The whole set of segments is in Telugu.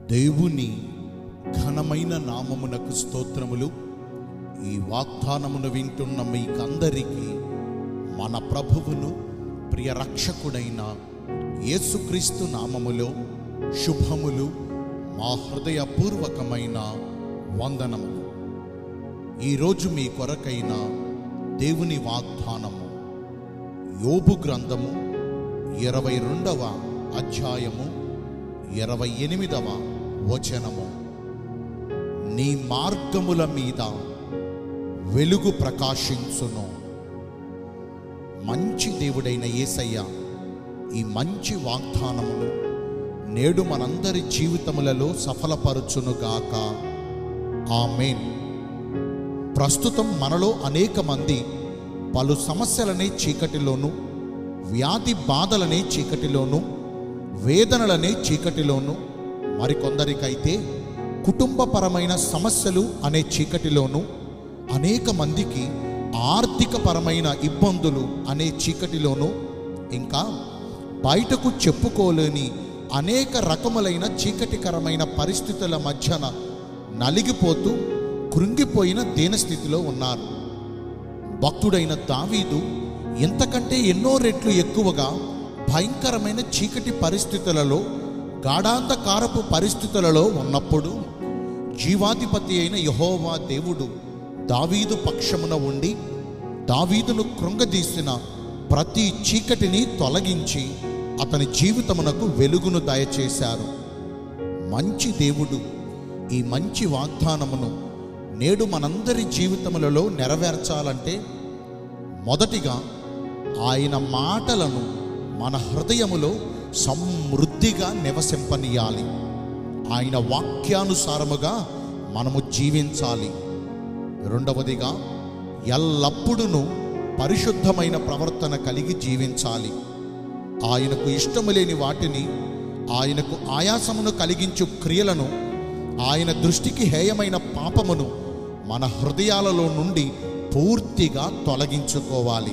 దేవుని ఘనమైన నామమునకు స్తోత్రములు ఈ వాగ్దానమును వింటున్న మీకందరికీ మన ప్రభువును ప్రియ రక్షకుడైన యేసుక్రీస్తు నామములో శుభములు మా హృదయపూర్వకమైన వందనములు ఈరోజు మీ కొరకైన దేవుని వాగ్దానము యోబు గ్రంథము ఇరవై రెండవ అధ్యాయము ఇరవై ఎనిమిదవ వచనము నీ మార్గముల మీద వెలుగు ప్రకాశించును మంచి దేవుడైన యేసయ్య ఈ మంచి వాగ్దానమును నేడు మనందరి జీవితములలో సఫలపరచునుగాక ఆమెన్ ప్రస్తుతం మనలో అనేక మంది పలు సమస్యలనే చీకటిలోను వ్యాధి బాధలనే చీకటిలోను వేదనలనే చీకటిలోను మరికొందరికైతే కుటుంబపరమైన సమస్యలు అనే చీకటిలోను అనేక మందికి ఆర్థికపరమైన ఇబ్బందులు అనే చీకటిలోను ఇంకా బయటకు చెప్పుకోలేని అనేక రకములైన చీకటికరమైన పరిస్థితుల మధ్యన నలిగిపోతూ కృంగిపోయిన దీనస్థితిలో ఉన్నారు భక్తుడైన దావీదు ఇంతకంటే ఎన్నో రెట్లు ఎక్కువగా భయంకరమైన చీకటి పరిస్థితులలో గాఢాంధకారపు పరిస్థితులలో ఉన్నప్పుడు జీవాధిపతి అయిన యహోవా దేవుడు దావీదు పక్షమున ఉండి దావీదును కృంగదీసిన ప్రతి చీకటిని తొలగించి అతని జీవితమునకు వెలుగును దయచేశారు మంచి దేవుడు ఈ మంచి వాగ్దానమును నేడు మనందరి జీవితములలో నెరవేర్చాలంటే మొదటిగా ఆయన మాటలను మన హృదయములో సమృద్ధిగా నివసింపనీయాలి ఆయన వాక్యానుసారముగా మనము జీవించాలి రెండవదిగా ఎల్లప్పుడూ పరిశుద్ధమైన ప్రవర్తన కలిగి జీవించాలి ఆయనకు ఇష్టము లేని వాటిని ఆయనకు ఆయాసమును కలిగించు క్రియలను ఆయన దృష్టికి హేయమైన పాపమును మన హృదయాలలో నుండి పూర్తిగా తొలగించుకోవాలి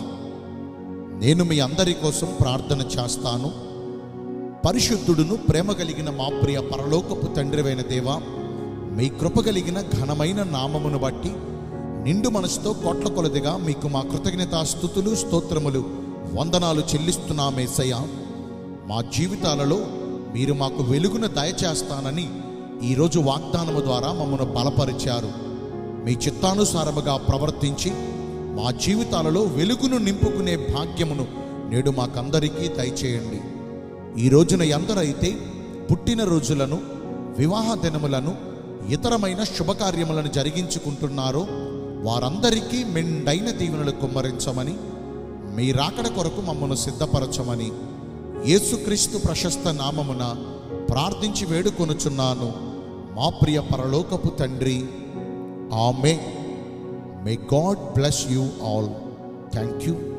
నేను మీ అందరి కోసం ప్రార్థన చేస్తాను పరిశుద్ధుడును ప్రేమ కలిగిన మా ప్రియ పరలోకపు తండ్రివైన దేవా మీ కృప కలిగిన ఘనమైన నామమును బట్టి నిండు మనసుతో కోట్ల కొలదిగా మీకు మా కృతజ్ఞతా స్థుతులు స్తోత్రములు వందనాలు చెల్లిస్తున్నామేసయ్య మా జీవితాలలో మీరు మాకు వెలుగును దయచేస్తానని ఈరోజు వాగ్దానము ద్వారా మమ్మను బలపరిచారు మీ చిత్తానుసారముగా ప్రవర్తించి మా జీవితాలలో వెలుగును నింపుకునే భాగ్యమును నేడు మాకందరికీ దయచేయండి ఈ రోజున ఎందరైతే పుట్టిన రోజులను వివాహ దినములను ఇతరమైన శుభకార్యములను జరిగించుకుంటున్నారో వారందరికీ మెండైన దీవెనలు కుమ్మరించమని మీ రాకడ కొరకు మమ్మను సిద్ధపరచమని యేసుక్రీస్తు ప్రశస్త నామమున ప్రార్థించి వేడుకొనుచున్నాను మా ప్రియ పరలోకపు తండ్రి ఆమె may God bless you all thank you